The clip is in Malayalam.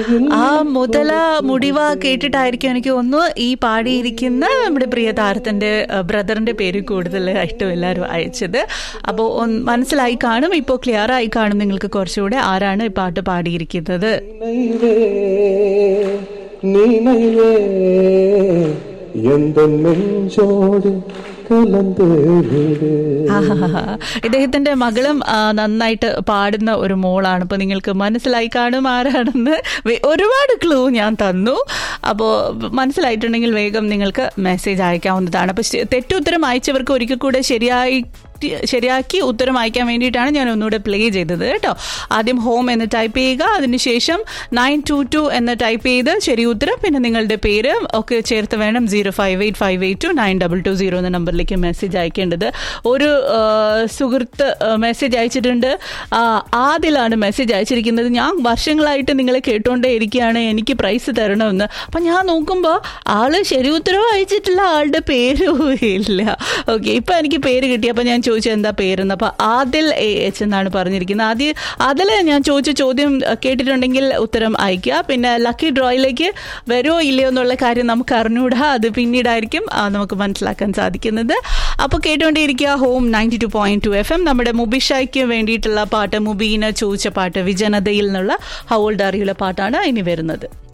ആ മുതല മുടിവ കേട്ടിട്ടായിരിക്കും എനിക്ക് തോന്നുന്നു ഈ പാടിയിരിക്കുന്ന നമ്മുടെ പ്രിയ താരത്തിന്റെ ബ്രദറിന്റെ പേര് കൂടുതലായിട്ടും എല്ലാവരും അയച്ചത് അപ്പോൾ മനസ്സിലായി കാണും ഇപ്പോൾ ക്ലിയർ ആയി കാണും നിങ്ങൾക്ക് കുറച്ചുകൂടെ ആരാണ് ഈ പാട്ട് പാടിയിരിക്കുന്നത് நினைவே நினைவே எந்த நெஞ்சோடு கலந்து விடு ആഹാഹാഹാ. ഇദ്ദേഹത്തിന്റെ മകളും ആ, നന്നായിട്ട് പാടുന്ന ഒരു മോളാണ് ഇപ്പൊ നിങ്ങൾക്ക് മനസ്സിലായി കാണും ആരാണെന്ന് വേ- ഒരുപാട് ക്ലൂ ഞാൻ തന്നു അപ്പോൾ മനസ്സിലായിട്ടുണ്ടെങ്കിൽ വേഗം നിങ്ങൾക്ക് മെസ്സേജ് അയക്കാവുന്നതാണ് അപ്പൊ ശ- തെറ്റുത്തരം അയച്ചവർക്ക് ഒരിക്കൽ കൂടെ ശരിയായി ശരിയാക്കി ഉത്തരം അയക്കാൻ വേണ്ടിയിട്ടാണ് ഞാൻ ഒന്നുകൂടെ പ്ലേ ചെയ്തത് കേട്ടോ ആദ്യം ഹോം എന്ന് ടൈപ്പ് ചെയ്യുക അതിനുശേഷം നയൻ ടു ടു എന്ന് ടൈപ്പ് ചെയ്ത് ശരി ഉത്തരം പിന്നെ നിങ്ങളുടെ പേര് ഒക്കെ ചേർത്ത് വേണം zero five eight five eight two nine double two zero എന്ന നമ്പറിലേക്ക് മെസ്സേജ് അയക്കേണ്ടത് ഒരു ആ, സുഹൃത്ത് മെസ്സേജ് അയച്ചിട്ടുണ്ട് ആ, ആദിലാണ് മെസ്സേജ് അയച്ചിരിക്കുന്നത് ഞാൻ വർഷങ്ങളായിട്ട് നിങ്ങളെ കേട്ടോണ്ടേ ഇരിക്കുകയാണ് എനിക്ക് പ്രൈസ് തരണമെന്ന് അപ്പം ഞാൻ നോക്കുമ്പോൾ ആള് ശരി ഉത്തരവ് അയച്ചിട്ടില്ല ആളുടെ പേരും ഇല്ല ഓക്കെ ഇപ്പം എനിക്ക് പേര് കിട്ടി അപ്പം ഞാൻ ചോദിച്ചു എന്താ പേരെന്ന് അപ്പം ആദിൽ എ എച്ച് എന്നാണ് പറഞ്ഞിരിക്കുന്നത് ആദ്യം അതിൽ ഞാൻ ചോദിച്ച ചോദ്യം അഹ്, കേട്ടിട്ടുണ്ടെങ്കിൽ ഉത്തരം അയക്കുക പിന്നെ ലക്കി ഡ്രോയിലേക്ക് വരുമോ ഇല്ലയോ എന്നുള്ള കാര്യം നമുക്ക് അറിഞ്ഞുകൂടാ അത് പിന്നീടായിരിക്കും ആ, നമുക്ക് മനസ്സിലാക്കാൻ സാധിക്കുന്നത് അപ്പോൾ കേട്ടുകൊണ്ടേയിരിക്കുക home ninety two point two F M നമ്മുടെ മുബിഷയ്ക്ക് വേണ്ടിയിട്ടുള്ള പാട്ട് മുബീന ചോദിച്ച പാട്ട് വിജനതയിൽ നിന്നുള്ള ഹൗൾഡ് അറിയുള്ള പാട്ടാണ് ഇനി വരുന്നത്